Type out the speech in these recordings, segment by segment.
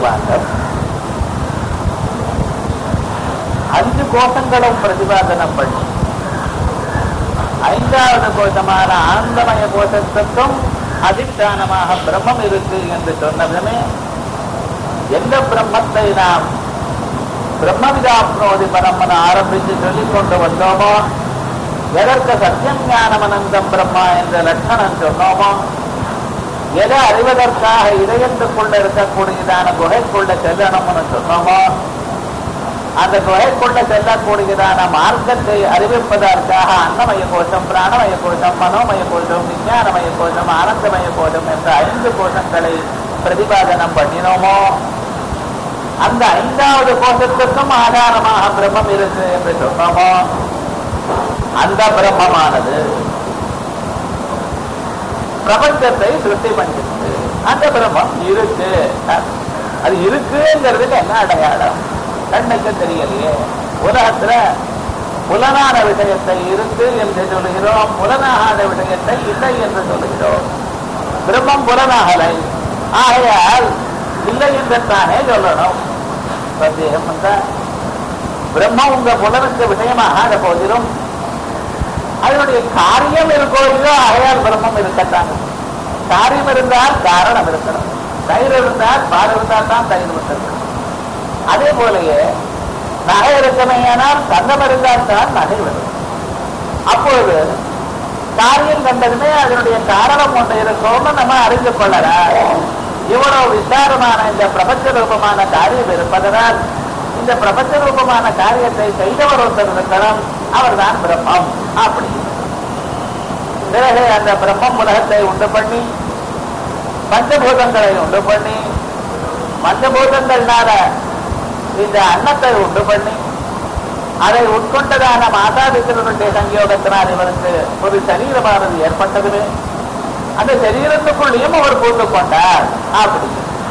சிவாந்தம் அஞ்சு கோஷங்களும் பிரதிபாதனம் பண்ணி ஐந்தாவது கோஷமான ஆனந்தமய கோஷத்துக்கும் அதிஷ்டானமாக பிரம்மம் இருக்கு என்று சொன்னதுமே எந்த பிரம்மத்தை நாம் பிரம்மவிதாப்னோதி பரம்மன் ஆரம்பித்து சொல்லிக் கொண்டு வந்தோமோ எதற்கு சத்தியம் ஞானமனந்தம் பிரம்மா என்ற லட்சணம் சொன்னோமோ எதை அறிவதற்காக இதயத்துக்குள்ள இருக்கக்கூடியதான குகைக்குள்ள செல்லணும்னு சொன்னோமோ அந்த குகைக்குள்ள செல்லக்கூடியதான மார்க்கத்தை அறிவிப்பதற்காக அன்னமய கோஷம் பிராணமய கோஷம் மனோமய கோஷம் விஞ்ஞானமய கோஷம் ஆனந்தமய கோஷம் என்ற ஐந்து கோஷங்களை பிரதிபாதனம் பண்ணினோமோ அந்த ஐந்தாவது கோஷத்துக்கும் ஆதாரமாக பிரம்மம் இருக்கு என்று சொன்னோமோ அந்த பிரம்மமானது பிரபஞ்சத்தை சிருஷ்டி பண்ணிருக்கு அந்த பிரம்மம் இருக்கு அது இருக்குங்கிறதுக்கு என்ன அடையாளம் கண்ணுக்கு தெரியலையே உலகத்துல புலனான விஷயத்தை இருக்கு என்று சொல்லுகிறோம் புலனாகாத விஷயத்தை இல்லை என்று சொல்லுகிறோம் பிரம்மம் புலனாகலை ஆகையால் இல்லை என்றுத்தானே சொல்லணும் சந்தேகம் வந்தா பிரம்மம் உங்க புலனுக்கு விஷயமாகாத போதிலும் அதனுடைய காரியம் இருக்கோ இல்லையோ ஆகையால் பிரம்மம் இருக்கத்தான் காரியம் இருந்தால் காரணம் இருக்கணும் தயிர் இருந்தால் பால் இருந்தால் தான் தயிர் வந்திருக்கணும் அதே போலயே நகை இருக்கமையானால் தங்கம் இருந்தால் தான் நகை வரும் அப்பொழுது காரியம் கண்டதுமே அதனுடைய காரணம் ஒன்று இருக்கும்னு நம்ம அறிந்து கொள்ளலாம் இவ்வளவு விசாரமான இந்த பிரபஞ்ச ரூபமான காரியம் இருப்பதனால் இந்த பிரபஞ்ச ரூபமான காரியத்தை செய்தவர் ஒருத்தர் இருக்கணும் அவர் தான் பிரம்மம் அப்படி பிறகு அந்த பிரம்மம் உலகத்தை உண்டு பண்ணி பஞ்சபூதங்களை உண்டு பண்ணி பஞ்சபூதங்கள்னால இந்த அன்னத்தை உண்டு பண்ணி அதை உட்கொண்டதான மாதாபித்தனுடைய சங்கயோகத்தினால் இவருக்கு ஒரு சரீரமானது ஏற்பட்டதுமே அந்த சரீரத்துக்குள்ளேயும் அவர் பூந்து கொண்டார் அப்படி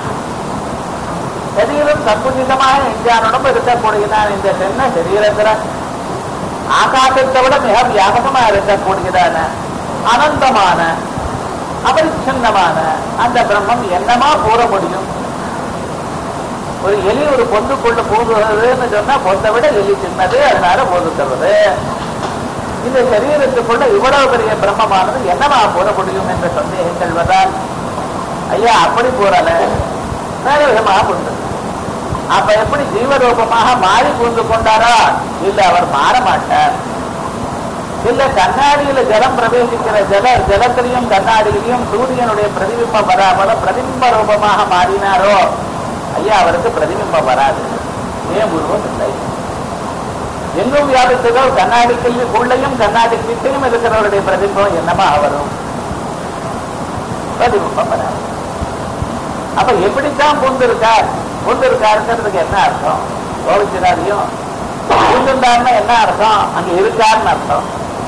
சரீரம் சங்குஜிதமாக எஞ்சானுடன் இருக்கக்கூடியதான் இந்த சின்ன சரீரத்தில் ஆகாசத்தை விட மிக வியாபகமா இருக்கக்கூடியதான அனந்தமான அபரிச்சின்னமான அந்த பிரம்மம் என்னமா கூற முடியும் ஒரு எலி ஒரு பொந்துக்குள்ள போகுதுன்னு சொன்னா பொந்தை விட எலி சின்னது அதனால போதுக்கிறது இந்த சரீரத்துக்குள்ள இவ்வளவு பெரிய பிரம்மமானது என்னவா போற முடியும் என்ற சந்தேகங்கள் வந்தால் ஐயா அப்படி போறல வேற விதமாக புரிந்தது அப்ப எப்படி ஜீவரூபமாக மாறி புரிந்து கொண்டாரா இல்ல அவர் மாற மாட்டார் இல்ல கண்ணாடியில ஜலம் பிரவேசிக்கிற ஜல ஜலத்திலையும் கண்ணாடியிலையும் சூரியனுடைய பிரதிபிம்பம் வராமல பிரதிபிம்ப ரூபமாக மாறினாரோ ஐயா அவருக்கு பிரதிபிம்பம் வராது ஏன் உருவம் இல்லை எங்கும் வியாபித்ததோ கண்ணாடிக்குள்ளையும் கண்ணாடி கிட்டையும் இருக்கிறவருடைய பிரதிபம் என்னமா வரும் பிரதிபிம்பம் வராது அப்ப எப்படித்தான் பூந்திருக்கார் பூந்திருக்காருங்கிறதுக்கு என்ன அர்த்தம் கோவிச்சிடாதையும் பூந்திருந்தாருன்னா என்ன அர்த்தம் அங்க இருக்காருன்னு அர்த்தம்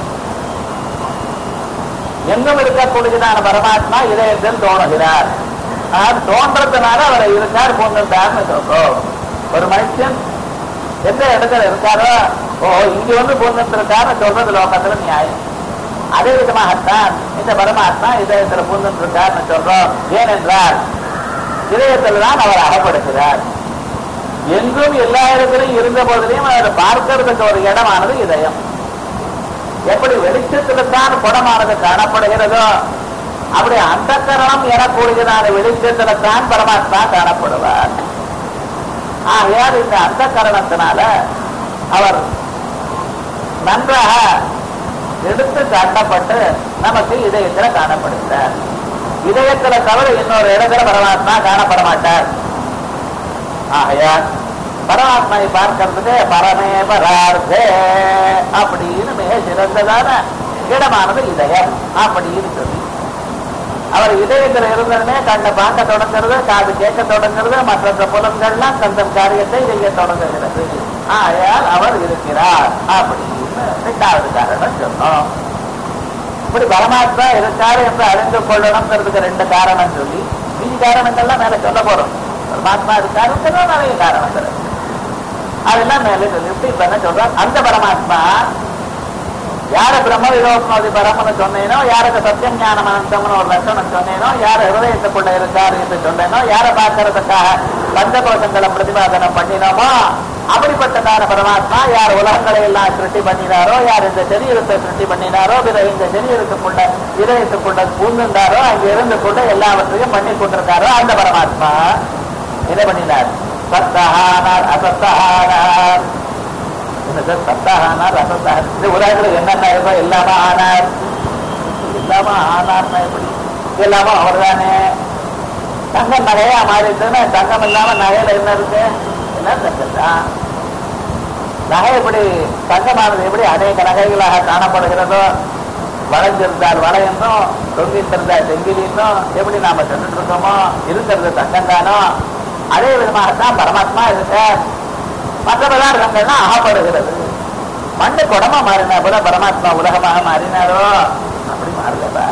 எங்கும் இருக்கக்கூடியதான பரமாத்மா இதயத்தில் தோணுகிறார் அது தோன்றதுனால அவரை இருக்கார் பூந்திருந்தார்னு சொல்றோம் ஒரு மனுஷன் எந்த இடத்துல இருக்காரோ ஓ இங்க வந்து பூந்துருக்காருன்னு சொல்றது லோகத்துல நியாயம் அதே விதமாகத்தான் இந்த பரமாத்மா இதயத்துல பூந்துருக்காருன்னு சொல்றோம் ஏனென்றால் இதயத்தில் தான் அவர் அகப்படுகிறார் எங்கும் எல்லா இடத்திலும் இருந்த போதிலையும் அவர் பார்க்கறதுக்கு ஒரு இடமானது இதயம் எப்படி வெளிச்சத்தில்தான் குடமானது காணப்படுகிறதோ அப்படி அந்த கரணம் எனக்கூடியதான வெளிச்சத்தில்தான் பரமாத்மா காணப்படுவார் ஆகையால் இந்த அந்த கரணத்தினால அவர் நன்றாக எடுத்து காட்டப்பட்டு நமக்கு இதயத்துல காணப்படுகிறார் இதயத்துல தவிர இன்னொரு இடத்துல பரமாத்மா காணப்பட மாட்டார் ஆகையால் பரமாத்மாவை பார்க்கறதுக்கு பரமே பரார்த்தே அப்படின்னு மிக சிறந்ததான இடமானது இதயம் அப்படின்னு சொல்லி அவர் இதயத்தில் இருந்ததுமே கண்ணை பார்க்க தொடங்குறது காது கேட்க தொடங்குறது மற்ற புலன்கள்லாம் தந்தம் காரியத்தை செய்ய தொடங்குகிறது ஆகையால் அவர் இருக்கிறார் அப்படின்னு ரெண்டாவது காரணம் சொன்னோம் இப்படி பரமாத்மா இருக்காரு என்று அறிந்து கொள்ளணுங்கிறதுக்கு ரெண்டு காரணம் சொல்லி மீதி காரணங்கள்லாம் மேல சொல்ல போறோம் பரமாத்மா இருக்காருங்கிறது நிறைய காரணங்கள் அதெல்லாம் மேல சொல்லி இப்படி இப்ப என்ன சொல்றார் அந்த பரமாத்மா யார பிரம்ம விரோத்மதி பரமன்னு சொன்னேனோ யாருக்கு சத்தியம் ஞானம் அனந்தம்னு ஒரு லட்சணம் சொன்னேனோ யார ஹிருதயத்துக்குள்ள இருக்காரு என்று சொன்னேனோ யார பார்க்கறதுக்காக பஞ்சகோஷங்களை பிரதிபாதனம் பண்ணினோமோ அப்படிப்பட்டதான பரமாத்மா யார் உலகங்களை எல்லாம் சிருஷ்டி பண்ணினாரோ யார் இந்த சரீரத்தை சிருஷ்டி பண்ணினாரோ பிறகு இந்த சரீரத்துக்குள்ள இதயத்துக்குள்ள பூந்துண்டாரோ அங்க இருந்து கொண்டு எல்லாவற்றையும் பண்ணி கொண்டிருக்காரோ அந்த பரமாத்மா என்ன பண்ணினார் சத்தஹானார் அசத்தஹானார் என்னது சத்தஹானார் அசத்தஹார் இந்த உலகத்துல என்னென்ன இருக்கோ எல்லாமே ஆனார் எல்லாமே ஆனார்னா எப்படி எல்லாமே அவர்தானே தங்கம் நகையா மாறிட்டுன்னு தங்கம் இல்லாம நகையில என்ன இருக்கு என்ன தங்கம் தான் நகை எப்படி தங்கமானது எப்படி அநேக நகைகளாக காணப்படுகிறதோ வளைஞ்சிருந்தால் வளை என்றும் தொங்கிட்டிருந்தால் செங்கிலி என்றும் எப்படி நாம சென்றுட்டு இருக்கோமோ இருக்கிறது தங்கம் தானோ அதே விதமாகத்தான் பரமாத்மா இருக்க மற்ற பதார்த்தங்கள்லாம் அகப்படுகிறது மண்ணு குடமா மாறினா போல பரமாத்மா உலகமாக மாறினாரோ அப்படி மாறலப்பா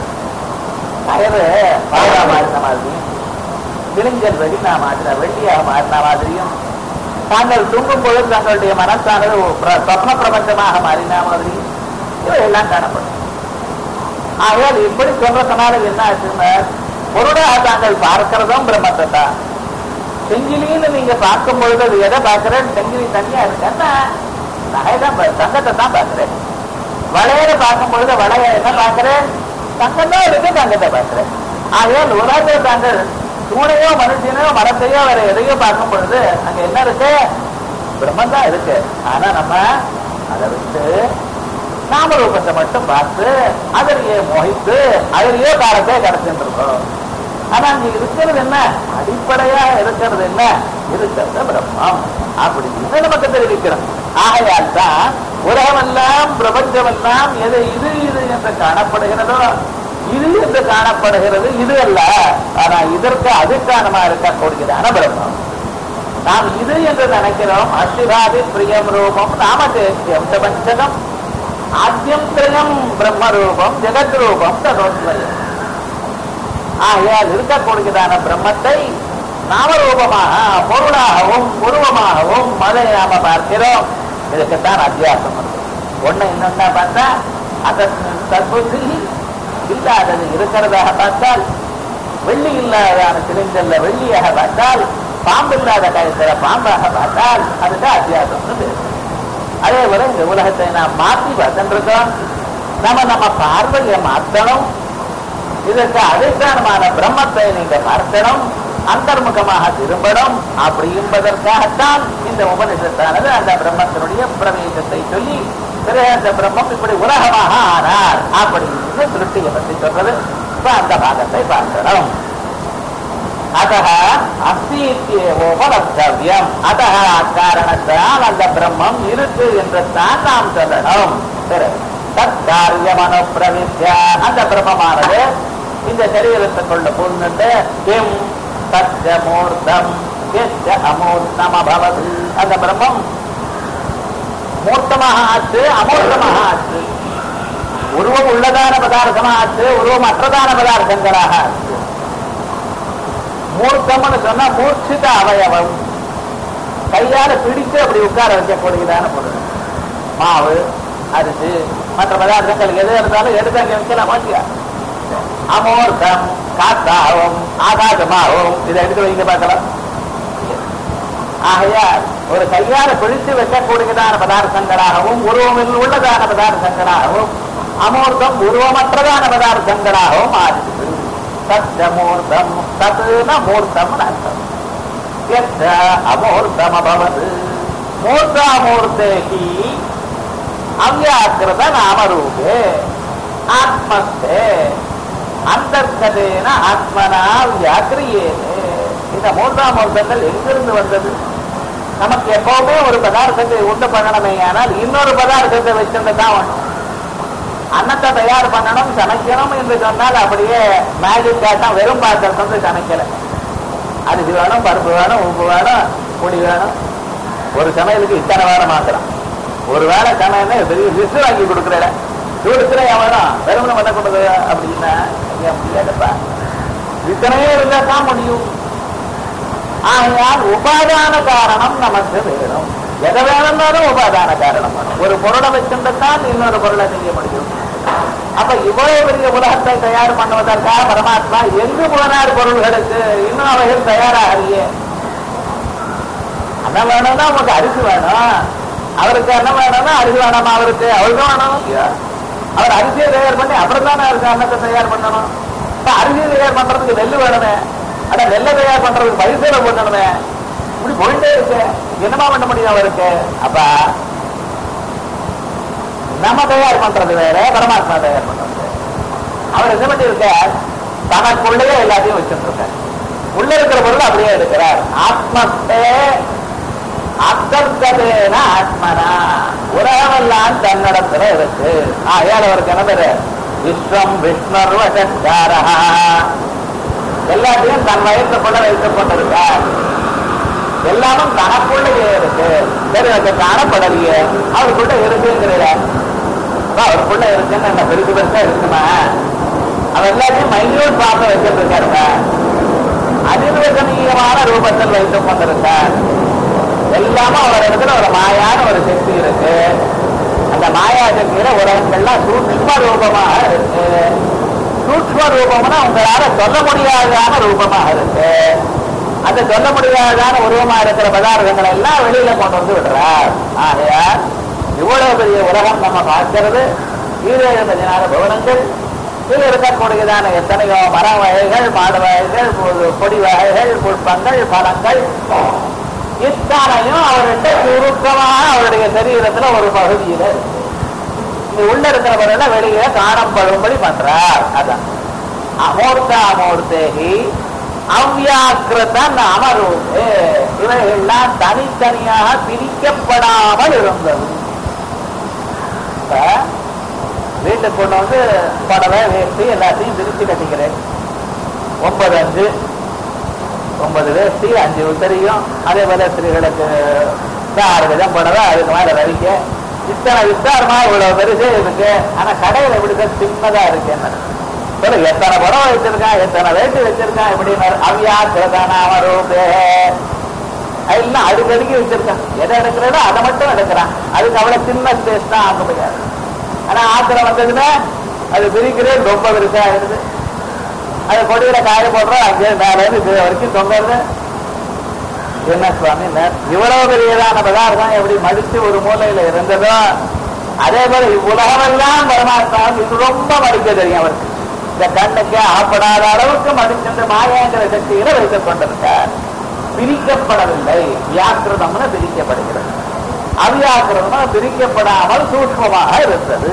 கயறு பாலா மாறின மாதிரியும் விழுங்கல் வெடினா மாறின வெள்ளியாக மாறின மாதிரியும் தாங்கள் தூங்கும் பொழுது தங்களுடைய மனசானது ஒரு பிர- சொப்ன பிரபஞ்சமாக மாறின மாதிரி இவையெல்லாம் காணப்படும் ஆகையால் இப்படி சொல்றதுனால என்ன ஆச்சுன்னா பொருளாக தாங்கள் பார்க்கிறதும் பிரம்மத்தை தான் செங்கிலின்னு நீங்க பார்க்கும் பொழுது அது எதை பார்க்கிறேன் செங்கிலி தனியா இருக்கா நகைதான் பா- தங்கத்தை தான் பார்க்கிறேன் வளையல பார்க்கும் பொழுது வளைய என்ன பார்க்கிறேன் தங்கம் தான் இருக்கு தங்கத்தை பார்க்கிறேன் ஆகையால் உலகத்தில் தாங்கள் தூணையோ மனுஷனையோ மரத்தையோ வேற எதையோ பார்க்கும் பொழுது அங்க என்ன இருக்கு பிரம்மன் தான் இருக்கு ஆனா நம்ம அதை விட்டு நாமரூபத்தை மட்டும் பார்த்து அதிலேயே மோகித்து அதிலேயே காலத்தை கடத்திட்டு இருக்கோம் ஆனா அங்க இருக்கிறது என்ன அடிப்படையா இருக்கிறது என்ன இருக்கிறது பிரம்மம் அப்படின்னு நமக்கு தெரிவிக்கிறோம் ஆகையால் தான் உலகமெல்லாம் பிரபஞ்சமெல்லாம் எது இது இது என்று காணப்படுகிறதோ இது என்று காணப்படுகிறது இது அல்ல ஆனா இதற்கு அதிஷ்டானமா இருக்கக்கூடியதான பிரம்மம் நாம் இது என்று நினைக்கிறோம் அஸ்திராதி பிரியம் ரூபம் நாமதேசியம் பஞ்சகம் ஆத்தியம் திரியம் பிரம்ம ரூபம் ஜெகத் ரூபம் ததோத்வயம் ஆகையால் இருக்கக்கூடியதான பிரம்மத்தை நாமரூபமாக பொருளாகவும் உருவமாகவும் மதை நாம பார்க்கிறோம் இதுக்குத்தான் அத்தியாசம் இருக்கு ஒண்ணு இன்னொன்னா பார்த்தா அந்த தற்புத்தி இல்லாதது இருக்கிறதாக பார்த்தால் வெள்ளி இல்லாதான சிலிண்டர்ல வெள்ளியாக பார்த்தால் பாம்பு இல்லாத கயத்துல பாம்பாக பார்த்தால் அதுக்கு அத்தியாசம்னு பேரு அதே போல இந்த உலகத்தை நாம் மாற்றி பார்த்துருக்கோம் நம்ம நம்ம பார்வையை மாற்றணும் இதற்கு அதிஷ்டானமான பிரம்மத்தை நீங்க பார்க்கணும் அந்தர்முகமாக திரும்பணும் அப்படி என்பதற்காகத்தான் இந்த உபனிஷத்தானது அந்த பிரம்மத்தினுடைய பிரவேசத்தை சொல்லி பிறகு அந்த பிரம்மம் இப்படி உலகமாக ஆனார் அப்படின்னு திருஷ்டியை பற்றி சொல்றது இப்ப அந்த பாகத்தை பார்க்கணும் அத்தः அஸ்தி இத்தியேவோபலப்தவ்யம் அத்தः அக்காரணத்தால் அந்த பிரம்மம் இருக்கு என்று தான் நாம் சொல்லணும் பிறகு தற்காரியமனு பிரவித்யா அந்த பிரம்மமானது இந்த சரீரத்துக்குள்ள புகுந்துட்டு கிம் தச்ச மூர்த்தம் எச்ச அமூர்த்தம் அபவது அந்த பிரம்மம் மூர்த்தமாக ஆச்சு அமூர்த்தமாக ஆச்சு உருவம் உள்ளதான பதார்த்தமாக ஆச்சு உருவம் அற்றதான பதார்த்தங்களாக ஆச்சு மூர்த்தம்னு சொன்னா மூர்ச்சித அவயவம் கையால பிடித்து அப்படி உட்கார வைக்கக்கூடியதான பொருள் மாவு அரிசி மற்ற பதார்த்தங்கள் எது இருந்தாலும் எடுத்து அங்க வைக்கலாம் மாட்டியா அமோர்த்தம் காத்தாகவும் ஆகாசமாகவும் இதை எடுத்து வைங்க பார்க்கலாம் ஆகையால் ஒரு கையால பிடித்து வைக்கக்கூடியதான பதார்த்தங்களாகவும் உருவமில் உள்ளதான பதார்த்தங்களாகவும் அமூர்த்தம் உருவமற்றதான பதார்த்தங்களாகவும் ஆறுகிறது சத்யமூர்த்தம் சத்துன மூர்த்தம் அர்த்தம் எத்த அமூர்த்தமபவது மூர்த்தாமூர்த்தேகி அவ்யாக்கிருத நாமரூபே ஆத்மஸ்தே அந்தர்கதேன ஆத்மனா வியாக்கிரியேனே இந்த மூன்றாமூர்த்தங்கள் எங்கிருந்து வந்தது நமக்கு எப்பவுமே ஒரு பதார்த்தத்தை உண்டு பண்ணணுமே ஆனால் இன்னொரு பதார்த்தத்தை வச்சிருந்து தான் வேணும் அன்னத்தை தயார் பண்ணணும் சமைக்கணும் என்று சொன்னால் அப்படியே மேஜிக் காட்டா வெறும் பாத்திரம் வந்து சமைக்கல அரிசி வேணும் பருப்பு வேணும் உப்பு வேணும் பொடி வேணும் ஒரு சமையலுக்கு இத்தனை வேலை மாத்திரம் ஒரு வேலை சமையல்னா பெரிய லிஸ்ட் வாங்கி கொடுக்குறேன் கொடுக்குற வேணும் வெறும் பண்ண கொண்டு அப்படின்னா ஐயா முடியாதுப்பா இத்தனையே இருந்தா தான் முடியும் ஆகையால் உபாதான காரணம் நமக்கு வேணும் எதை வேணும்னாலும் உபாதான காரணம் வேணும். ஒரு பொருளை வச்சிருந்தான் இன்னொரு பொருளை செய்ய முடியும் அப்ப இவ்வளவு பெரிய உலகத்தை தயார் பண்ணுவதற்காக பரமாத்மா எங்கு போனார் பொருள்களுக்கு இன்னும் அவைகள் தயாராகலையே அன்னம் வேணும்னா உனக்கு அரிசி வேணும் அவருக்கு அன்னம் வேணும்னா அரிசி வேணாமா அவருக்கு அவருக்கு வேணும் இல்லையா? அவர் அரிசியை தயார் பண்ணி அப்புறம் தானே அவருக்கு அன்னத்தை தயார் பண்ணணும் இப்ப அரிசியை தயார் பண்றதுக்கு நெல்லு வேணுமே ஆனா நெல்லை தயார் பண்றதுக்கு பரிசீலனை பண்ணணுமே இப்படி போயிட்டே இருக்கு என்னமா பண்ண முடியும் அவருக்கு அப்ப நம்ம தயார் பண்றது வேற பரமாத்மா தயார் பண்றது வேற. அவர் என்ன பண்ணிருக்க தனக்குள்ளேயே எல்லாத்தையும் வச்சுட்டு இருக்கார் உள்ள இருக்கிற பொருள் அப்படியே எடுக்கிறார் ஆத்மத்தே அத்தர்கதேன ஆத்மனா உலகமெல்லாம் தன்னிடத்துல இருக்கு ஆயால் அவருக்கு என்ன பேரு விஸ்வம் விஷ்ணர்வசாரா எல்லாத்தையும் தன் வயசுக்குள்ள வைத்துக் கொண்டிருக்கார் எல்லாமும் தனக்குள்ளேயே இருக்கு சரி அது காணப்படலையே அவருக்குள்ள இருக்குங்கிறீங்க அப்ப அவருக்குள்ள இருக்குன்னு என்ன பெருசு பெருசா இருக்குமா அவர் எல்லாத்தையும் மைன்யூட் பார்க்க வச்சுட்டு இருக்காருங்க அதிர்வசனீயமான ரூபத்தில் வைத்துக் கொண்டிருக்கார் எல்லாமும் அவர் இடத்துல ஒரு மாயான ஒரு சக்தி இருக்கு அந்த மாயா சக்தியில உலகங்கள்லாம் சூக்ம ரூபமாக இருக்கு சூக்ம ரூபம்னா உங்களால சொல்ல முடியாதான ரூபமாக இருக்கு அந்த சொல்ல முடியாதான உருவமா இருக்கிற பதார்த்தங்களை எல்லாம் வெளியில கொண்டு வந்து விடுறார் ஆகையால் இவ்வளவு பெரிய உலகம் நம்ம பார்க்கிறது ஈரேழு பதினாறு பவனங்கள் இதில் இருக்கக்கூடியதான எத்தனையோ மர வகைகள் மாடு வகைகள் பொ- கொடி வகைகள் புஷ்பங்கள் பழங்கள் இத்தனையும் அவர்கிட்ட சுருக்கமாக அவருடைய சரீரத்துல ஒரு பகுதியில இருக்கு. இந்த உள்ள இருக்கிறவர்கள் வெளியே காணப்படும்படி பண்றார் அதான் அமூர்த்த அமூர்த்தேகி அவ்யாக்கிருதன் அமரூபே இவைகள்லாம் தனித்தனியாக பிரிக்கப்படாமல் இருந்தது இப்ப வீட்டுக்கு கொண்டு வந்து புடவை வேஷ்டி எல்லாத்தையும் பிரிச்சு கட்டிக்கிறேன் ஒன்பது அஞ்சு ஒன்பது வேஷ்டி அஞ்சு உத்தரியும் அதே போல ஸ்திரீகளுக்கு ஆறு விதம் புடவை அதுக்கு மேல வரிக்க இத்தனை விஸ்தாரமா இவ்வளவு பெருசே இருக்கு ஆனா கடையில இப்படி சின்னதா இருக்கு என்ன சொல்லு எத்தனை புடவை வச்சிருக்கான் எத்தனை வேட்டி வச்சிருக்கான் இப்படின்னு அவ்யா கிரதான ரூபே எல்லாம் அடுக்கடுக்கி வச்சிருக்கான் எதை எடுக்கிறதோ அதை மட்டும் எடுக்கிறான் அதுக்கு அவ்வளவு சின்ன ஸ்பேஸ் தான் ஆக்க முடியாது ஆனா ஆத்திரம் வந்ததுன்னா அது பிரிக்கிறது ரொம்ப பெருசா ஆயிடுது அது கொடியில காய போடுறோம் அங்கே மேல இருந்து இது வரைக்கும் தொங்குறது என்ன சுவாமி நே- இவ்வளவு பெரியதான பதார்த்தம் எப்படி மடிச்சு ஒரு மூலையில இருந்ததோ அதே போல இவ்வுலகமெல்லாம் பரமாத்மாவுக்கு இது ரொம்ப மடிக்க தெரியும் அவருக்கு இந்த கண்ணுக்கு ஆப்படாத அளவுக்கு மடிச்சென்று மாயாங்கிற சக்தியில வைத்துக் கொண்டிருக்கார் பிரிக்கப்படவில்லை வியாக்கிருதம்னு பிரிக்கப்படுகிறது அவ்யாக்கிரதமா பிரிக்கப்படாமல் சூக்மமாக இருந்தது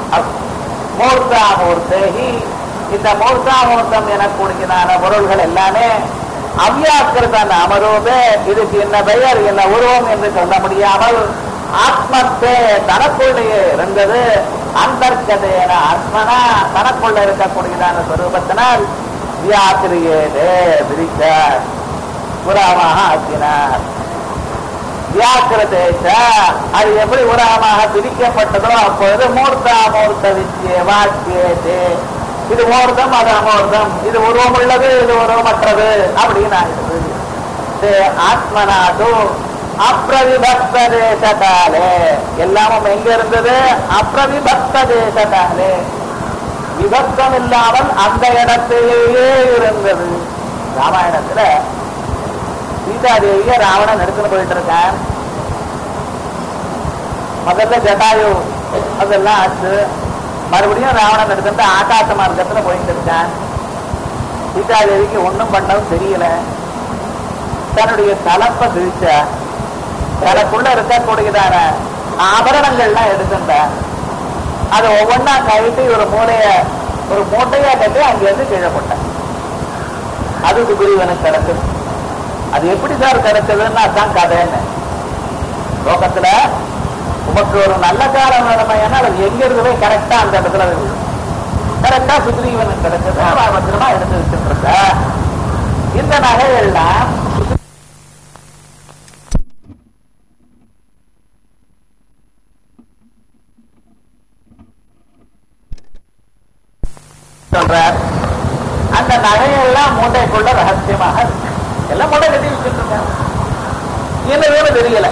மூர்த்தாமூர்த்தேகி இந்த மூர்த்தாமூர்த்தம் எனக்கூடியதான பொருள்கள் எல்லாமே அவ்யாக்கிருத நாமரூபே இதுக்கு என்ன பெயர் என்ன உருவம் என்று சொல்ல முடியாமல் ஆத்மத்தே தனக்குள்ளேயே இருந்தது அந்தர்கதேன ஆத்மனா தனக்குள்ள இருக்கக்கூடியதான ஸ்வரூபத்தினால் வியாக்கிரியேதே பிரிக்க புறாமாக ஆக்கினார் வியாக்கிரதேச அது எப்படி உலகமாக பிரிக்கப்பட்டதோ அப்பொழுது மூர்த்தா மூர்த்த வித்திய வாக்கியதே இது மூர்த்தம் அது அமூர்த்தம் இது உருவம் உள்ளது இது உருவமற்றது அப்படின்னு ஆகிறது இது ஆத்மனாது அப்பிரவிபக்த தேசத்தாலே எல்லாமும் எங்க இருந்தது அப்பிரவிபக்த தேசத்தாலே விபக்தம் இல்லாமல் அந்த இடத்திலேயே இருந்தது ராமாயணத்துல சீதாதேவிய ராவணன் எடுத்துன்னு போயிட்டு இருக்கான் முதல்ல ஜட்டாயு அதெல்லாம் ஆச்சு மறுபடியும் ராவணன் எடுத்துட்டு ஆகாச மார்க்கத்துல போயிட்டு இருக்கான் சீதாதேவிக்கு ஒண்ணும் பண்ணவும் தெரியல தன்னுடைய தலப்பை கிழிச்ச தனக்குள்ள இருக்கக்கூடியதான ஆபரணங்கள்லாம் எடுத்துட்ட அதை ஒவ்வொன்றா கழித்து ஒரு மூலைய ஒரு மூட்டையா கட்டி அங்கிருந்து கீழே போட்டேன் அது சுக்ரீவனுக்கு கிடக்குது அது எப்படி சார் கிடைச்சதுன்னா தான் கதைன்னு லோகத்துல உமக்கு ஒரு நல்ல காலம் வேணுமையானா அது எங்க இருந்தவே கரெக்டா அந்த இடத்துல கரெக்டா சுக்ரீவனுக்கு கிடைச்சது அவன் பத்திரமா எடுத்து வச்சுட்டு இருக்க இந்த நகைகள்லாம் சொல்றார் அந்த நகையெல்லாம் மூட்டைக்குள்ள ரகசியமாக இருக்கு. எல்லாம் மூட்டை கட்டி வச்சுட்டு இருக்காங்க என்னவேன்னு தெரியல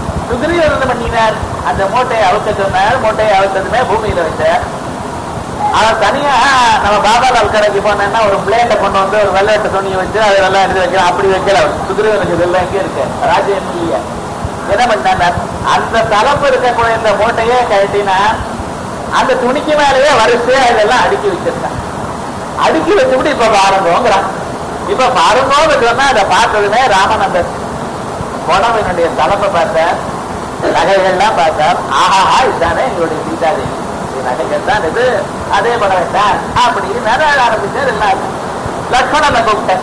சுக்ரீவன் என்ன பண்ணினார் அந்த மூட்டையை அவுக்க சொன்னார் மூட்டையை அவுத்ததுமே பூமியில வச்சார் அவன் தனியா நம்ம பாபாலால் கடைக்கு போனேன்னா ஒரு பிளேட்டை கொண்டு வந்து ஒரு வெள்ளையட்ட துணியை வச்சு அதெல்லாம் எடுத்து வைக்கலாம் அப்படி வைக்கல அவர். சுக்ரீவனுக்கு இதெல்லாம் எங்கே இருக்கு ராஜ்யம் இல்லையா என்ன பண்ணார் அந்த தலைப்பு இருக்கக்கூடிய இந்த மூட்டையே கழட்டினா அந்த துணிக்கு மேலேயே வரிசையா இதெல்லாம் அடுக்கி வச்சிருக்கான் அடுக்கி வச்சுவிட்டு இப்ப பாருங்கோங்கிறான் இப்ப பாருங்கோன்னு சொன்னா அதை பார்த்ததுமே ராமநந்தர் புடவையினுடைய தலைப்பை பார்த்தார் நகைகள்லாம் பார்த்தார் ஆஹாஹா இதுதானே எங்களுடைய சீதாதேவி இது நகைகள் தான் இது அதே புடவை தான் அப்படின்னு நிறைய ஆரம்பிச்சார் எல்லாம் லக்ஷ்மணனை கூப்பிட்டேன்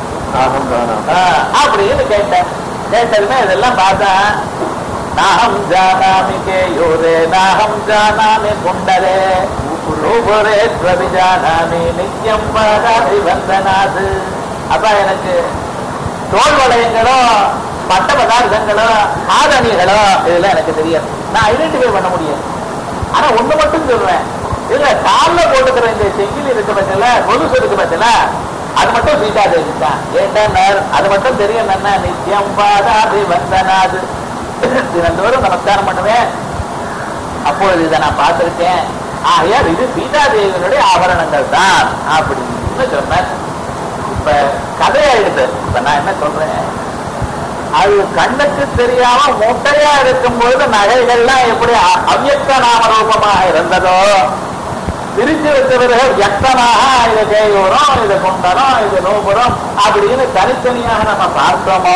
ஆ, அப்படின்னு கேட்டேன் கேட்டதுமே இதெல்லாம் பார்த்தா நாகம் ஜானாமி கேயோரே நாகம் ஜானாமி குண்டரே ரூபரே பிரவிஜானாமி நித்யம் பாதாதி வந்தனாது அப்ப எனக்கு தோல் வளையங்களோ பட்ட பதார்த்தங்களோ ஆதணிகளோ இதெல்லாம் எனக்கு தெரியாது நான் ஐடென்டிஃபை பண்ண முடியாது ஆனா ஒண்ணு மட்டும் சொல்றேன் இல்ல கால்ல போட்டுக்கிற இந்த செங்கில் இருக்க பட்சல கொலுசு இருக்க பட்சல அது மட்டும் சீதா தேவி தான் ஏன்னா அது மட்டும் தெரியும் என்ன நித்தியம் பாதாதி வந்தனாது தினந்தோறும் நமஸ்காரம் பண்ணுவேன் அப்பொழுது இதை நான் பார்த்திருக்கேன் ஆகையால் இது சீதா தேவியினுடைய ஆபரணங்கள் தான் அப்படின்னு சொன்னார் இப்ப கதையாயிடுது இப்ப நான் என்ன சொல்றேன் அது கண்ணுக்கு தெரியாம மூட்டையா இருக்கும்போது நகைகள்லாம் எப்படி அ- அவ்யக்த நாம ரூபமாக இருந்ததோ பிரிச்சு வச்ச பிறகு வியக்தமாக இது கேயூரம் இது குண்டனம் இது நூபுரம் அப்படின்னு தனித்தனியாக நம்ம பார்த்தோமோ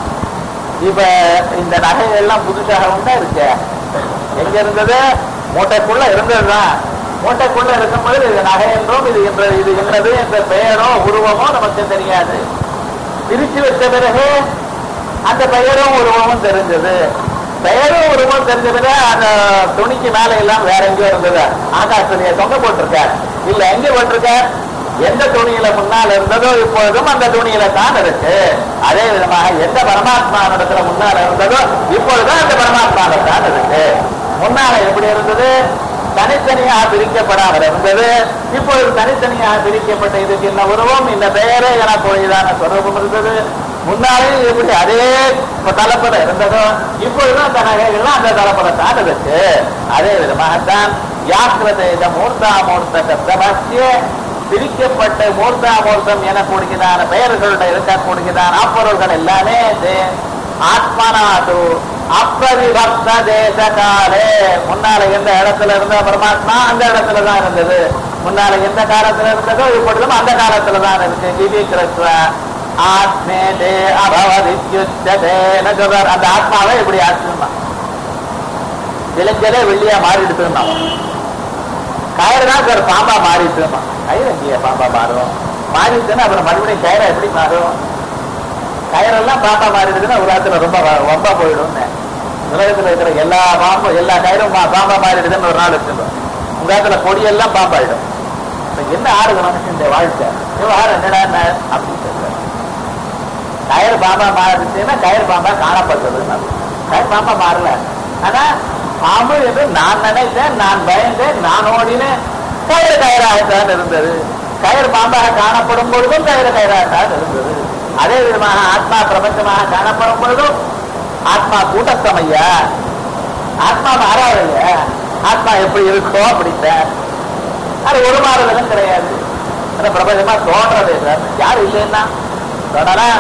இப்ப இந்த நகைகள்லாம் புதுசாக உண்டா இருக்கு எங்க இருந்தது மூட்டைக்குள்ள இருந்ததுதான் மூட்டைக்குள்ள இருக்கும்போது இது நகை என்றும் இது என்ற இது என்னது என்ற பெயரோ உருவமோ நமக்கு தெரியாது பிரிச்சு வச்ச பிறகு அந்த பெயரும் உருவமும் தெரிஞ்சது பெயரும் உருவம் தெரிஞ்ச பிறகு அந்த துணிக்கு மேல எல்லாம் வேற எங்கேயோ இருந்தது ஆகாசத்துடைய தொங்க போட்டிருக்கார் இல்ல எங்க போட்டிருக்கார் எந்த துணியில முன்னால் இருந்ததோ இப்பொழுதும் அந்த துணியில தான் இருக்கு அதே விதமாக எந்த பரமாத்மா இடத்துல முன்னால இருந்ததோ இப்பொழுதும் அந்த பரமாத்மால தான் இருக்கு முன்னால எப்படி இருந்தது தனித்தனியாக பிரிக்கப்படாமல் இருந்தது இப்பொழுது தனித்தனியாக பிரிக்கப்பட்ட இதுக்கு இந்த உருவம் இந்த பெயரே எனக்கு இதான சொரூபம் இருந்தது முன்னாலே எப்படி அதே தலைப்புல இருந்ததோ இப்பொழுதும் அந்த நகைகள்லாம் அந்த தலைப்புல தான் இருக்கு அதே விதமாகத்தான் யாக்கிரத மூர்த்தா மூர்த்த சப்தமத்திய பிரிக்கப்பட்ட மூர்த்தா மூர்த்தம் எனக்கூடியதான பெயர்களுடைய இருக்கக்கூடியதான அப்பொருள்கள் எல்லாமே தே- ஆத்மனாது அப்பிரவிபக்த தேச காலே முன்னால எந்த இடத்துல இருந்த பரமாத்மா அந்த இடத்துல தான் இருந்தது முன்னால எந்த காலத்துல இருந்ததோ இப்பொழுதும் அந்த காலத்துல தான் இருக்கு திவி கிருஷ்ண ஆத்மே தே அபவதித்யுச்சதே சொல்றார் அந்த ஆத்மாவை இப்படி ஆத்மா விளைஞ்சலே வெள்ளியா மாறிடுது நம்ம கயிறு தான் சார் பாம்பா மாறிடுமா கயிறு எங்கேயா பாம்பா மாறும் மாறிடுச்சுன்னா அப்புறம் மறுபடியும் கயிறை எப்படி மாறும் கயிறெல்லாம் பாம்பா மாறிடுதுன்னா உலகத்துல ரொம்ப வ- வம்பா போயிடும்னு உலகத்துல இருக்கிற எல்லா பாம்பும் எல்லா கயிறும் பா- பாம்பா மாறிடுதுன்னு ஒரு நாள் வச்சுருந்தோம் உலகத்துல கொடியெல்லாம் பாம்பாயிடும் இப்ப என்ன ஆறுது மனுஷன் இந்த வாழ்க்கை விவகாரம் என்னடா அப்படின்னு சொல்றாரு கயிறு பாம்பா மாறிடுச்சுன்னா கயிறு பாம்பா காணப்பட்டதுன்னு கயிறு பாம்பா மாறல ஆனா பாம்பு என்று நான் நினைத்தேன் நான் பயந்தேன் நான் ஓடினேன் கயிறு கயிறாகத்தான் இருந்தது கயிறு பாம்பாக காணப்படும் பொழுதும் கயிறு கயிறாகத்தான் இருந்தது அதே விதமாக ஆத்மா பிரபஞ்சமாக காணப்படும் பொழுதும் ஆத்மா கூட்டத்தமையா ஆத்மா மாறாதையா ஆத்மா எப்படி இருக்கோ அப்படித்தான் அது ஒரு மாறுதலும் கிடையாது அந்த பிரபஞ்சமா தோன்றதே சார் யார் இல்லைன்னா தொடரலாம்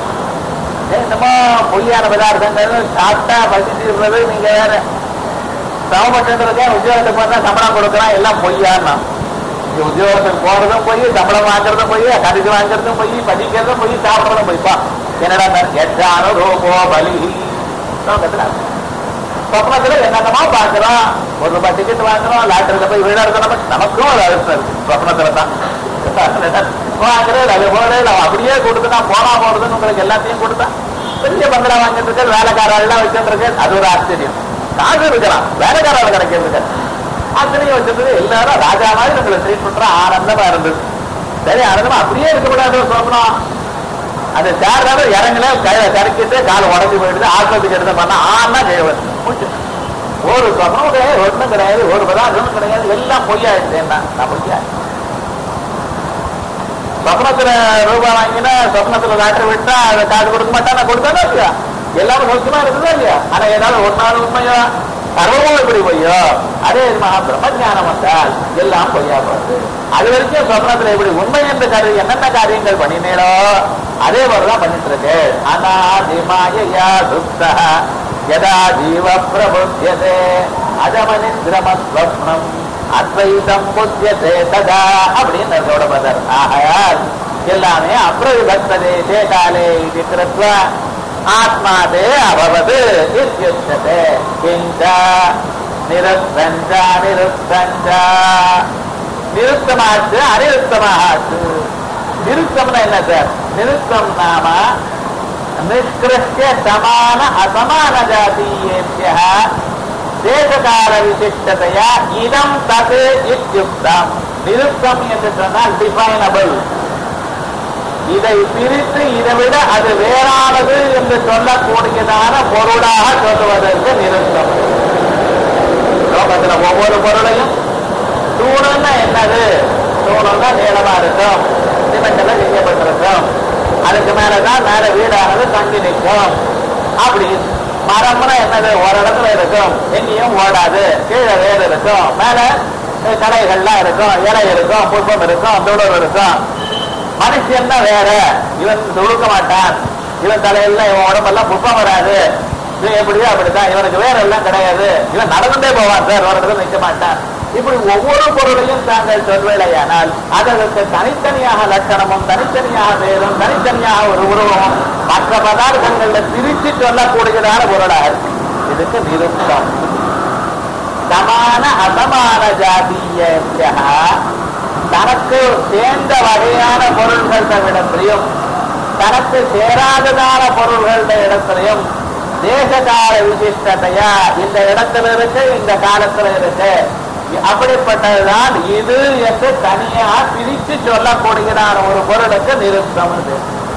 என்னமோ பொய்யான பதார்த்தங்கள் சாப்பிட்டா பசிச்சுறது நீங்க வேற சமபட்சத்திற்கே உத்தியோகத்துக்கு வந்தா சம்பளம் கொடுக்கலாம் எல்லாம் பொய்யான்னா இங்க உத்தியோகத்துக்கு போறதும் போய் சம்பளம் வாங்குறதும் போய் கடிதம் வாங்குறதும் போய் படிக்கிறதும் போய் சாப்பிடுறதும் போய்ப்பா என்னடா எட்டானோ ரோபோ பலி லோகத்துல சொப்னத்துல என்னென்னமோ பாக்குறோம் ஒரு ரூபாய் டிக்கெட் வாங்குறோம் லாட்டரியில போய் விழா நம்ம நமக்கும் அது அழுத்தம் இருக்கு சொப்னத்துல தான் வாங்குறது அது போல நம்ம அப்படியே கொடுத்துட்டா போனா போறதுன்னு உங்களுக்கு எல்லாத்தையும் கொடுத்தா பெரிய பங்களா வாங்கிட்டு இருக்க வேலைக்காரர் எல்லாம் வச்சுட்டு இருக்கு அது ஒரு ஆச்சரியம் காசு இருக்கலாம் வேலைக்காரர் கிடைக்கிறது ஆச்சரியம் வச்சிருந்தது எல்லாரும் ராஜா மாதிரி உங்களை ட்ரீட் பண்ற ஆனந்தமா இருந்தது சரி ஆனந்தமா அப்படியே இருக்கக்கூடாது சொப்னம் அந்த சேர்றாரு இறங்கல கையில கறக்கிட்டு கால் உடஞ்சி போயிடுது ஆஸ்பத்திரிக்கு எடுத்த பண்ணா ஆனா ஜெயவன் முடிச்சு ஒரு சொப்பனம் கிடையாது ஒண்ணும் கிடையாது ஒரு பதார்த்தமும் கிடையாது எல்லாம் பொய்யாயிடுச்சு என்ன நான் பொய்யா சொப்னத்துல ரூபாய் வாங்கினா சொப்னத்துல டாக்டர் விட்டா அதை காசு கொடுக்க மாட்டா நான் கொடுத்தானே இல்லையா எல்லாரும் மோசமா இருக்குதா இல்லையா ஆனா ஏதாவது ஒரு நாள் உண்மையா சர்வமும் எப்படி பொய்யோ அதே மகா பிரம்மஞானம் வந்தால் எல்லாம் பொய்யா போகுது அது வரைக்கும் சொப்னத்துல எப்படி உண்மை என்று கருதி என்னென்ன காரியங்கள் பண்ணினீரோ அதே மாதிரிதான் பண்ணிட்டு இருக்கு அநாதிமாயா சுப்தா யதா ஜீவ பிரபுத்தியதே அஜமனிந்திரமஸ்வப்னம் அத்வைதம் புத்தியதே ததா அப்படின்னு அதோட பதர் ஆகையால் எல்லாமே அப்ரவிபக்ததே தேகாலே இது கிருத்வா ஆத்மாதே அபவது இத்யுச்சதே கிஞ்ச நிருத்தஞ்ச நிருத்தஞ்ச நிருத்தமாச்சு அனிருத்தமாச்சு நிருத்தம்னா என்ன சார் நிருத்தம் நாம நிஷ்கிருஷ்ய சமான அசமான ஜாதீயேபிய தேசகால விசிஷ்டதையா இதம் தது இத்யுக்தம் நிருத்தம் என்று சொன்னால் டிஃபைனபிள் இதை பிரித்து இதை விட அது வேறானது என்று சொல்லக்கூடியதான பொருளாக சொல்லுவதற்கு நிறுத்தம் லோகத்துல ஒவ்வொரு பொருளையும் தூணுன்னா என்னது தூணுன்னா நீளமா இருக்கும் சிமெண்ட்ல செய்யப்பட்டிருக்கும் அதுக்கு மேலதான் மேல வீடானது தங்கி நிற்கும் அப்படி மரம்னா என்னது ஒரு இடத்துல இருக்கும் எங்கேயும் ஓடாது கீழே வேர் இருக்கும் மேல கடைகள்லாம் இருக்கும் இலை இருக்கும் புஷ்பம் இருக்கும் துளர் இருக்கும் மனுஷன் தான் வேற இவன் துழுக்க மாட்டான் இவன் தலையில இவன் உடம்பெல்லாம் புஷ்பம் வராது இவன் எப்படியோ அப்படித்தான் இவனுக்கு வேற எல்லாம் கிடையாது இவன் நடந்துட்டே போவான் சார் ஒரு இடத்துல நிற்க மாட்டான் இப்படி ஒவ்வொரு பொருளையும் தாங்கள் சொல்வேலையானால் அதற்கு தனித்தனியாக லட்சணமும் தனித்தனியாக வேறும் தனித்தனியாக ஒரு உருவமும் மற்ற பதார்த்தங்கள்ல பிரித்து சொல்லக்கூடியதான பொருளாக இருக்கு இதுக்கு நிருத்தம் சமான அசமான ஜாதிய தனக்கு சேர்ந்த வகையான பொருள்கள இடத்திலையும் தனக்கு சேராததான பொருள்கள இடத்திலையும் தேசகால விசிஷ்டத்தையா இந்த இடத்துல இருக்கு இந்த காலத்துல இருக்கு அப்படிப்பட்டதுதான் இது என்று தனியாக பிரித்து சொல்லக்கூடியதான ஒரு பொருளுக்கு நிருத்தம் இது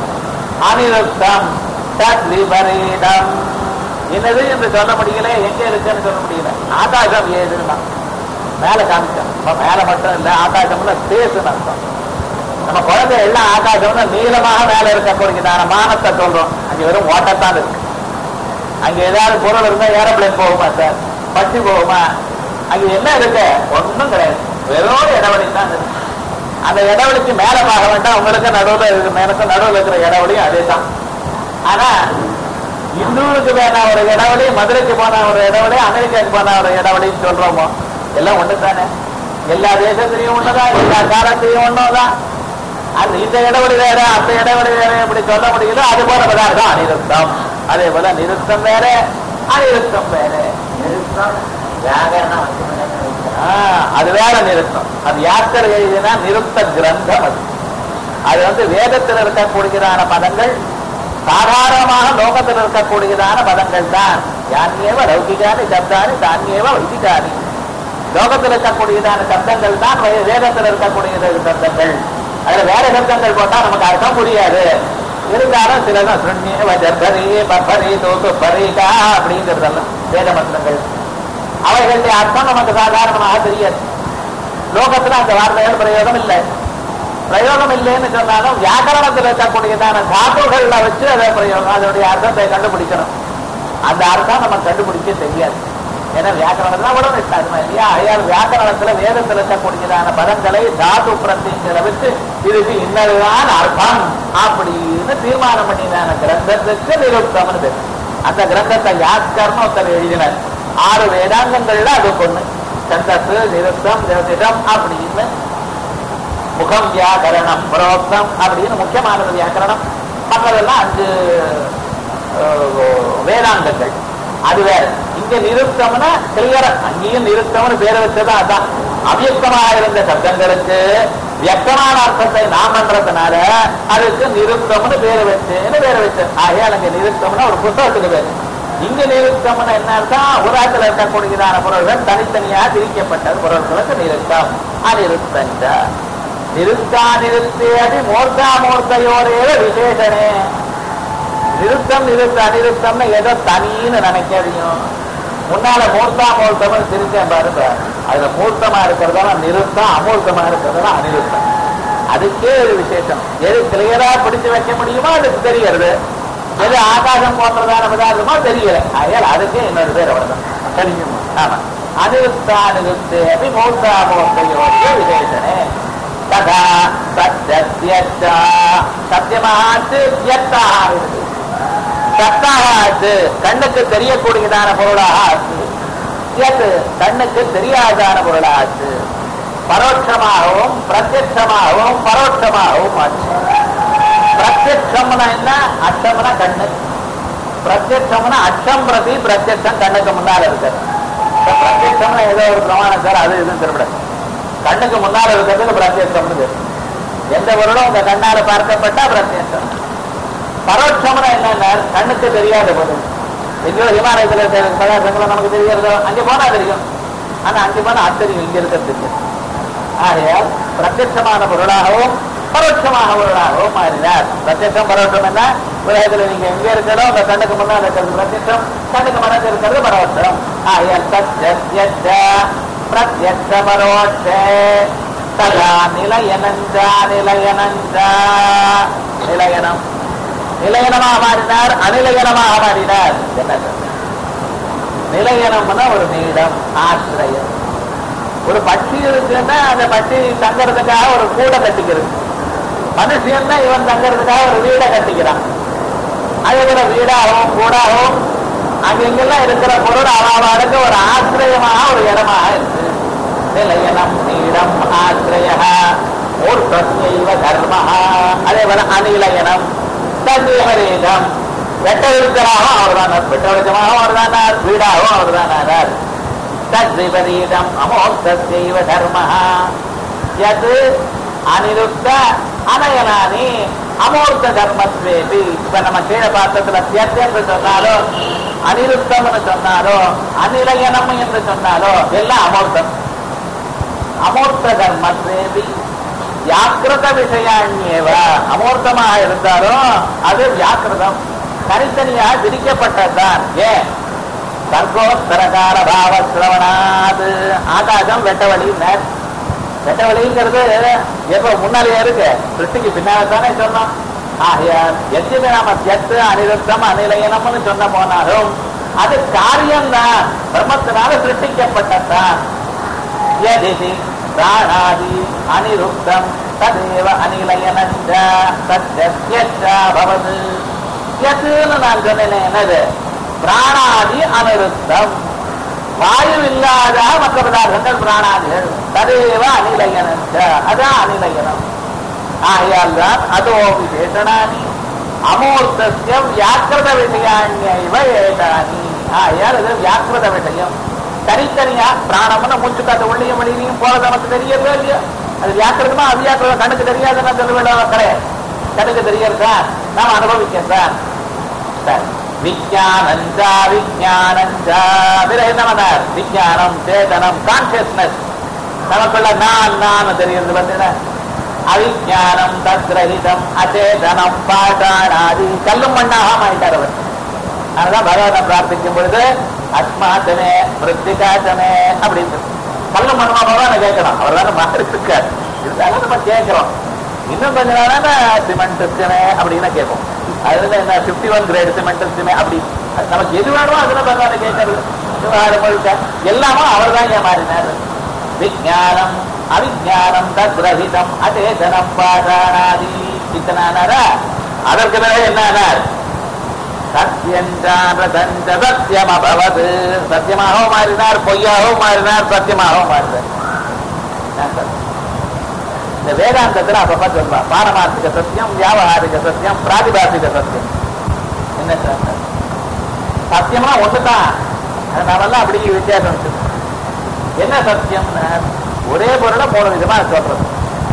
அனிருத்தம் தத் விபரீதம் என்னது என்று சொல்ல முடியல எங்க இருக்குன்னு சொல்ல முடியல ஆகாசம் ஏதுன்னா மேல காமிச்சோம் நம்ம மேல மட்டும் இல்ல ஆகாசம்ல ஸ்பேஸ்னு அர்த்தம் நம்ம குழந்தை எல்லாம் ஆகாசம்னா நீளமாக மேல இருக்கக்கூடியதான மானத்தை சொல்றோம் அங்க வெறும் ஓட்டத்தான் இருக்கு அங்க ஏதாவது பொருள் இருந்தா ஏரோப்ளேன் போகுமா சார் பட்டி போகுமா அங்க என்ன இருக்கு ஒண்ணும் கிடையாது வெறும் இடைவெளி தான் இருக்கு அந்த இடைவெளிக்கு மேல பார்க்க வேண்டாம் உங்களுக்கு நடுவுல இருக்கு எனக்கு நடுவுல இருக்கிற இடைவெளியும் அதே தான் ஆனா இந்தூருக்கு போன ஒரு இடைவெளி மதுரைக்கு போன ஒரு இடைவெளி அமெரிக்காவுக்கு போன ஒரு இடைவெளின்னு சொல்றோமோ எல்லாம் ஒண்ணு தானே எல்லா தேசத்திலையும் ஒண்ணுதான் எல்லா காலத்திலையும் ஒண்ணுதான் அந்த இந்த இடைவெளி வேற அந்த இடைவெளி வேற எப்படி சொல்ல முடியுதோ அது போல பதார்த்தம் அனிருத்தம் அதே போல நிறுத்தம் வேற அனிருத்தம் வேற நிறுத்தம் வியாகரணம் ஆ, அது வேற நிறுத்தம் அது யாத்திரை எழுதினா நிறுத்த கிரந்தம் அது அது வந்து வேதத்தில் இருக்கக்கூடியதான பதங்கள் சாதாரணமாக லோகத்தில் இருக்கக்கூடியதான பதங்கள் தான் யானியேவ லௌகிகானி சப்தானி தானியேவ வைதிகானி லோகத்தில் இருக்கக்கூடியதான சப்தங்கள் தான் வே- வேதத்தில் இருக்கக்கூடியது சப்தங்கள் அதுல வேற சப்தங்கள் போட்டா நமக்கு அர்த்தம் புரியாது இருந்தாலும் சிலதான் சுண்ணிய வஜர்பரி பப்பரி தோசு பரிகா அப்படிங்கிறதெல்லாம் வேத மந்திரங்கள் அவைகளுடைய அர்த்தம் நமக்கு சாதாரணமாக தெரியாது லோகத்துல அந்த வார்த்தைகள் பிரயோகம் இல்லை பிரயோகம் இல்லைன்னு சொன்னாலும் வியாக்கரணத்தில் இருக்கக்கூடியதான தாத்துகள்ல வச்சு அதை பிரயோகம் அதனுடைய அர்த்தத்தை கண்டுபிடிக்கணும் அந்த அர்த்தம் நம்ம கண்டுபிடிக்க தெரியாது ஏன்னா வியாக்கரணத்துல உடனே இஷ்டம் இல்லையா ஐயாறு வியாக்கரணத்துல வேதத்தில் இருக்கக்கூடியதான பதங்களை தாத்து பிரத்தியங்களை வச்சு இதுக்கு இன்னதுதான் அர்த்தம் அப்படின்னு தீர்மானம் பண்ணினான கிரந்தத்துக்கு நிருப்தம்னு பேரு. அந்த கிரந்தத்தை யாஸ்கர்னு ஒருத்தர் எழுதினார் ஆறு வேதாங்கங்கள்ல அது பொண்ணு சந்தத்து நிருத்தம் ஜோதிடம் அப்படின்னு முகம் வியாக்கரணம் புரோக்தம் அப்படின்னு முக்கியமானது வியாக்கரணம் மற்றதெல்லாம் அஞ்சு அஹ், வேதாந்தங்கள் அது வேற இங்க நிருத்தம்னா கிளியர அங்கேயும் நிருத்தம்னு பேரை வச்சதா அதான் அவ்யக்தமாக இருந்த சப்தங்களுக்கு வியக்தமான அர்த்தத்தை நாம் பண்றதுனால அதுக்கு நிருத்தம்னு பேரை வச்சுன்னு பேரை வச்சு ஆகையால் அங்க நிருத்தம்னா ஒரு புத்தகத்துக்கு பேரு இங்க நிருத்தம்னு என்ன அர்த்தம் உலகத்தில் இருக்கக்கூடியதான பொருள்கள் தனித்தனியாக பிரிக்கப்பட்டது பொருள்களுக்கு நிருத்தம் அனிருத்தஞ்ச நிருத்தா நிறுத்தியது மூர்த்தா மூர்த்தையோரேவ விசேஷனே நிருத்தம் நிறுத்த அனிருத்தம்னு ஏதோ தனின்னு நினைக்காதீங்க முன்னால மூர்த்தா மூர்த்தம்னு திருத்தேன் பாருங்க அதுல மூர்த்தமா இருக்கிறதெல்லாம் நிறுத்தம் அமூர்த்தமா இருக்கிறதெல்லாம் அனிருத்தம் அதுக்கே ஒரு விசேஷம் எது கிளியரா பிடிச்சு வைக்க முடியுமோ அதுக்கு தெரியறது எது ஆகாசம் போன்றதான பதார்த்தமோ தெரியல ஆகையால் அதுக்கே இன்னொரு பேர் அவ்வளவுதான் தெரியுமா ஆமா அனிருத்தானிருத்தே அபி மூர்த்தாமூர்த்தையோடைய விசேஷனே ததா சத்தியஸ்ய சத்தியமாச்சு வியக்தாக இருக்கு சத்தாக ஆச்சு கண்ணுக்கு தெரியக்கூடியதான பொருளாக ஆச்சு எது கண்ணுக்கு தெரியாதான பொருளாக ஆச்சு பரோட்சமாகவும் பிரத்யட்சமாகவும் பரோட்சமாகவும் ஆச்சு பிரத்யட்சம்னா என்ன அச்சம்னா கண்ணு பிரத்யட்சம்னா அச்சம் பிரதி பிரத்யட்சம் கண்ணுக்கு முன்னால இருக்கு இப்ப பிரத்யட்சம்னா ஏதோ ஒரு பிரமாணம் சார் அது இதுன்னு திருவிட கண்ணுக்கு முன்னால இருக்கிறதுக்கு பிரத்யட்சம்னு பேரு. எந்த பொருளும் உங்க கண்ணால பார்க்கப்பட்டா பிரத்யட்சம் பரோட்சம்னா என்னன்னா கண்ணுக்கு தெரியாத பொருள் எங்கேயோ ஹிமாலயத்துல இருக்கிற பதார்த்தங்களும் நமக்கு தெரிகிறதோ அங்கே போனா தெரியும் ஆனா அங்கே போனா அது தெரியும் இங்க இருக்கிறது தெரியும் ஆகையால் பிரத்யட்சமான பொருளாகவும் பரோட்சமாக பொருளாகவும் மாறினார் பிரத்யட்சம் பரோட்சம் என்ன உலகத்துல நீங்க எங்க இருக்கிறதோ உங்க கண்ணுக்கு முன்னால் இருக்கிறது பிரத்யட்சம் கண்ணுக்கு மனசு இருக்கிறது பரோட்சம் ஆகையால் சத்யத்யச்ச பிரத்யட்ச பரோட்ச ததா நிலையனஞ்சா நிலையனஞ்சா நிலையனம் நிலையனமாக மாறினார் அநிலையனமாக மாறினார் என்ன சொல்றது? நிலையனம்னா ஒரு நீடம் ஆசிரியம் ஒரு பட்சி இருக்குன்னா அந்த பட்சி தங்கறதுக்காக ஒரு கூடை கட்டிக்கிறது மனுஷன்னா இவன் தங்கறதுக்காக ஒரு வீடை கட்டிக்கிறான் அதே போல வீடாகவும் கூடாகவும் அங்கெங்கெல்லாம் இருக்கிற பொருள் அவாவாளுக்கு ஒரு ஆசிரியமாக ஒரு இடமாக இருக்கு நிலையனம் நீடம் ஆசிரிய மூர்த்தைவ தர்ம அதே போல அநிலையனம் தன்னிவரீதம் வெட்ட விருத்தராகவும் அவர்தான் வெட்ட விருத்தமாகவும் அவர்தானார் வீடாகவும் அவர்தானார் தத்விபரீதம் அமோக்தைவ தர்ம யத் அனிருத்த அனயனானி அமூர்த்த தர்மத்வேபி இப்ப நம்ம கீழே பார்த்ததுல தியத் என்று சொன்னாலோ அனிருத்தம்னு சொன்னாலோ அநிலையனம் என்று சொன்னாலோ எல்லாம் அமூர்த்தம் அமூர்த்த தர்மத்வேபி வியாக்கிருத விஷயாண்யேவ அமூர்த்தமாக இருந்தாலும் அது வியாக்கிருதம் தனித்தனியாக விதிக்கப்பட்டதுதான் ஏன் சர்க்கோத்தரகார பாவ சிரவணாது ஆகாசம் வெட்ட வழியினர் வெட்ட வழிங்கிறது எப்ப முன்னாலேயே இருக்கு சிருஷ்டிக்கு பின்னால தானே சொன்னோம் ஆகையால் எத்தனை நாம தியத்து அனிருத்தம் அநிலையனம்னு சொன்ன போனாலும் அது காரியம்தான் பிரம்மத்தினால சிருஷ்டிக்கப்பட்டதுதான் யதிதி பிராணாதி அனிருத்தம் ததேவ அநிலையனஞ்ச சத்யஸ்ய பவது யத்துன்னு நான் சொன்னேன் என்னது பிராணாதி அனிருத்தம் வாயு இல்லாத மற்ற பதார்த்தங்கள் பிராணாதிகள் ததேவ அநிலையனஞ்ச அதான் அநிலையனம் ஆகையால் தான் அதோ விசேஷனானி அமூர்த்தசிய வியாக்கிரத விஷயாண்யைவ ஏதானி ஆகையால் இது வியாக்கிரத விஷயம் தனித்தனியா பிராணம்னு மூச்சு காத்து உள்ளியும் வெளியிலையும் போறது நமக்கு தெரியறதோ இல்லையோ அது வியாக்கிரதமா அவ்வியாக்கிரதம் கண்ணுக்கு தெரியாதுன்னு சொல்ல வேண்டாம் கிடையாது கண்ணுக்கு தெரியறதா நாம் அனுபவிக்கிறதா சரி விஜயானஞ்சா விஜயானஞ்சா பிறகு என்ன பண்ணார் விஜயானம் சேதனம் கான்சியஸ்னஸ் நமக்குள்ள நான் நான் தெரியுது பார்த்தீங்கன்னா அவிஜானம் தத்ரஹிதம் அச்சேதனம் பாட்டானாதி கல்லும் மண்ணாக மாயிட்டார் அவர் அதனால பகவானை பிரார்த்திக்கும் பொழுது அஸ்மாத்தமே மிருத்திகாச்சமே அப்படின்னு கல்லும் மண்ணமா பகவானை கேட்கணும் அவர் தானே மாறி இருக்கார் இருந்தாலும் நம்ம கேட்கிறோம் இன்னும் கொஞ்ச நாளான சிமெண்ட் இருக்குமே அப்படின்னு கேட்போம் அதுல என்ன பிப்டி ஒன் கிரேட் சிமெண்ட் இருக்குமே அப்படி அது நமக்கு எது வேணுமோ அதுல பகவானை கேட்கறது விவகாரம் முழுக்க எல்லாமும் அவர் தான் ஏமாறினார் விஜானம் அவிஜானம் தத்ரஹிதம் அச்சேதனம் பாதானாதி இத்தனானாரா அதற்கு பிறகு என்னானார் சத்யஞ்சானதஞ்ச சத்தியம் அபவது சத்தியமாகவும் மாறினார் பொய்யாகவும் மாறினார் சத்தியமாகவும் மாறினார் என்ன சார்? இந்த வேதாந்தத்துல அப்பப்ப சொல்வா பாரமார்த்திக சத்தியம் வியாபகாரிக சத்தியம் பிராதிபாசிக சத்தியம் என்ன சார் சத்தியம்னா ஒண்ணுதான் அது நாமெல்லாம் அப்படி வித்தியாசம் இருக்கு என்ன சத்தியம்னா ஒரே பொருளை மூணு விதமா சொல்றது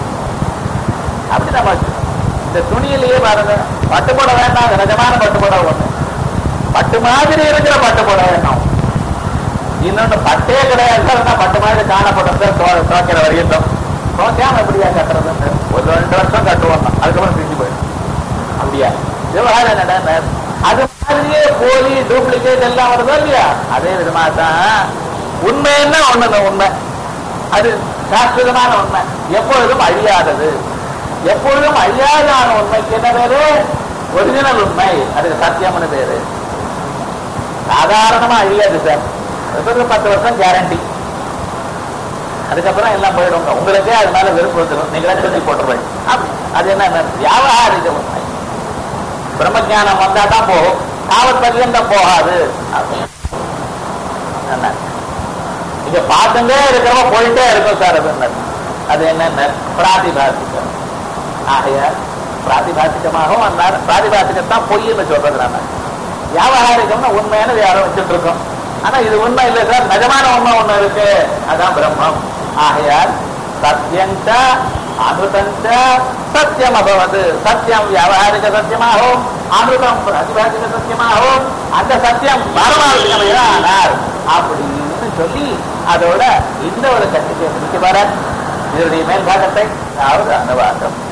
அப்படி நம்ம இந்த துணியிலேயே பாருங்க பட்டு போட வேண்டாம் நிஜமான பட்டு போட ஒண்ணு பட்டு மாதிரி இருக்கிற பட்டு போட வேண்டாம் இன்னொன்னு பட்டே கிடையாது ஆனா பட்டு மாதிரி காணப்படுறது துவைக்கிற வரையும் துவைக்காம எப்படியா கட்டுறது ஒரு ரெண்டு வருஷம் கட்டுவோம் அதுக்கப்புறம் பிரிஞ்சு போயிடும் அப்படியா விவகாரம் என்னடா அது மாதிரியே போலி டூப்ளிகேட் எல்லாம் வருதோ இல்லையா அதே விதமா தான் உண்மைன்னா ஒண்ணுங்க உண்மை அது சாஸ்வதமான உண்மை எப்பொழுதும் அழியாதது எப்பொழுதும் அழியாதான உண்மைக்கு என்ன பேரு ஒரிஜினல் உண்மை அதுக்கு சத்தியம்னு பேரு சாதாரணமா அழியாது சார் அதுக்கு ஒரு பத்து வருஷம் கேரண்டி அதுக்கப்புறம் எல்லாம் போயிடுங்க உங்களுக்கே அது மேல வெறுப்பு வந்துடும் நீங்களே சொல்லி போட்டுருவீங்க அப்படி அது என்ன வியாபாரிக உண்மை பிரம்மஜானம் வந்தா தான் போகும் காவல் பர்யந்தம் போகாது அப்படின்னு. என்ன? இங்க பார்த்துட்டே இருக்கிறவ போயிட்டே இருக்கும் சார் அது என்ன அது என்ன பிராதிபாசிகம் ஆகையால் பிராதிபாசிகமாகவும் வந்தார் பிராதிபாசிகத்தான் பொய்ன்னு சொல்றது நாம வியாபாரிகம்னா உண்மையான யாரும் வச்சுட்டு இருக்கோம் ஆனா இது உண்மை இல்லை சார் நிஜமான உண்மை ஒண்ணு இருக்கு அதான் பிரம்மம் ஆகையால் சத்தியஞ்ச அமிர்தஞ்ச சத்தியம் அபவது சத்தியம் வியாபாரிக சத்தியமாகவும் அமிர்தம் பிரதிபாசிக சத்தியமாகவும் அந்த சத்தியம் பாரமாவசியம் ஆனால் அப்படின்னு சொல்லி அதோட இந்த ஒரு கட்சிக்கு முடிக்க வர இதனுடைய மேல்பாகத்தை அதாவது அனுவாதம்